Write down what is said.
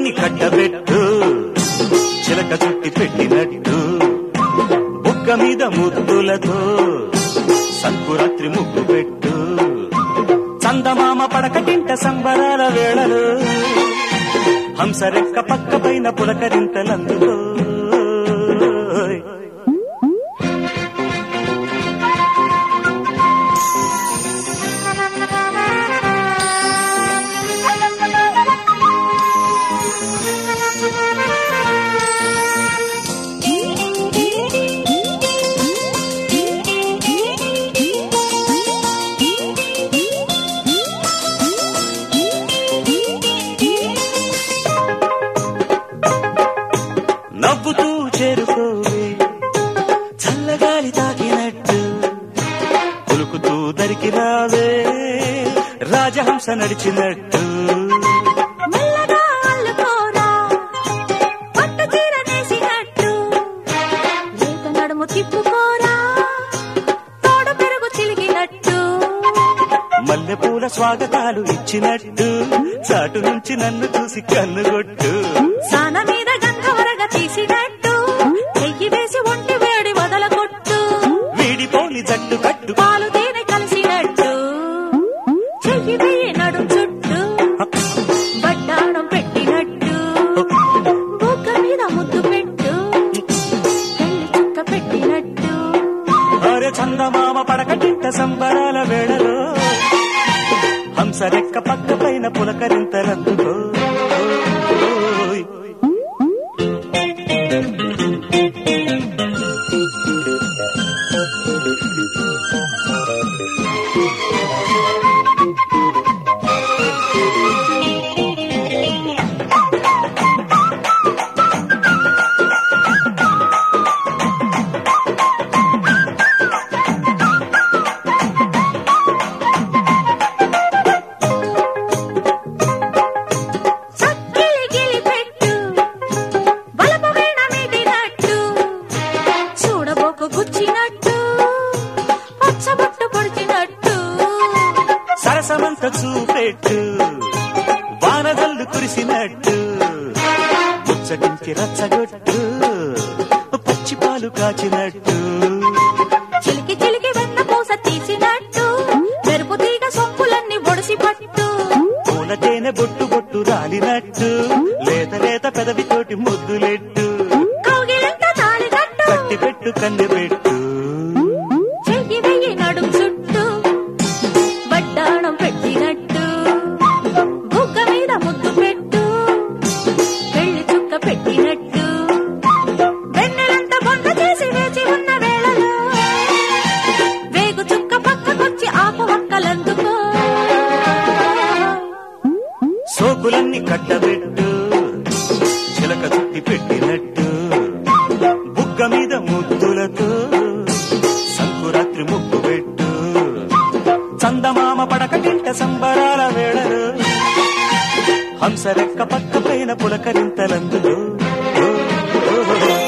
సోకులన్నీ కట్టబెట్టు చిలక చుట్టి పెట్టినట్టు బుగ్గ మీద ముద్దులతో సంకురాత్రి ముగ్గు పెట్టు చందమామ పడకటింట సంబరాల వేళలు హంసరెక్క పక్క పైన పులకరింతలందుకో నవ్వుతూ చేరుకోవే చల్లగాలి తాకినట్టు కులుకుతూ దరికి రావే రాజహంస నడిచినట్టు మెల్లగా అల్లుకోరా పట్టు చీర నేసినట్టు లేత నడుము తిప్పుకోరా తోడు పెరుగు చిలిగినట్టు మల్లెపూల స్వాగతాలు ఇచ్చినట్టు చాటు నుంచి నన్ను చూసి కన్నుగొట్టు సాన మీద గంగవరగ తీసినట్టు చెయ్యి వేసి ఒంటి వేడి వదలకొట్టు వీడిపోని జట్టు కట్టు పాలు తేనె కలిసినట్టు చెయ్యి వెయ్యి నడుం చుట్టూ బడ్డాణం పెట్టినట్టు బుగ్గ మీద ముద్దు పెట్టు పెళ్లి చుక్క పెట్టినట్టు అరే చందమామ పడకటింట సంబరాల వేళలో హంసరెక్క పక్క పైన పులకరింతలందుకో చక్కిలి గిలి పెట్టు బలపు వీణ మీటినట్టు చూడబోకు గుచ్చినట్టు పచ్చబొట్టు పొడిచినట్టు సరసమంత చూపెట్టు వానదల్లు కురిసినట్టు ముచ్చటించి రచ్చగొట్టు పచ్చి పాలు కాచినట్టు చిలికి చిలికి వెన్న పూస తీసినట్టు మెరుపు తీగ సొంపులన్నీ ఒడిసి పట్టు పూల తేనె బొట్టు బొట్టు రాలినట్టు లేత లేత పెదవితోటి ముద్దులెట్టు కౌగిలింత తాళి కట్టు కట్టి పెట్టు కన్నె పెట్టు చెయ్యి వెయ్యి నడుం చుట్టూ వడ్డాణం పెట్టినట్టు బుగ్గ మీద ముద్దు పెట్టు పెళ్లి చుక్క పెట్టినట్టు వెన్నెలంత బొండ చేసి వేచి ఉన్న వేళలో వేగు చుక్క పక్కకొచ్చి ఆకు వక్కలందుకో సోకులన్నీ కట్టబెట్టు చిలక చుట్టి పెట్టినట్టు బుగ్గ మీద ముద్దులతో సంకురాత్రి ముగ్గు పెట్టు చందమామ పడకటింట సంబరాల వేళలు హంసరెక్క పక్క పైన పులకరింతలందులో ఓ, ఓ, ఓ.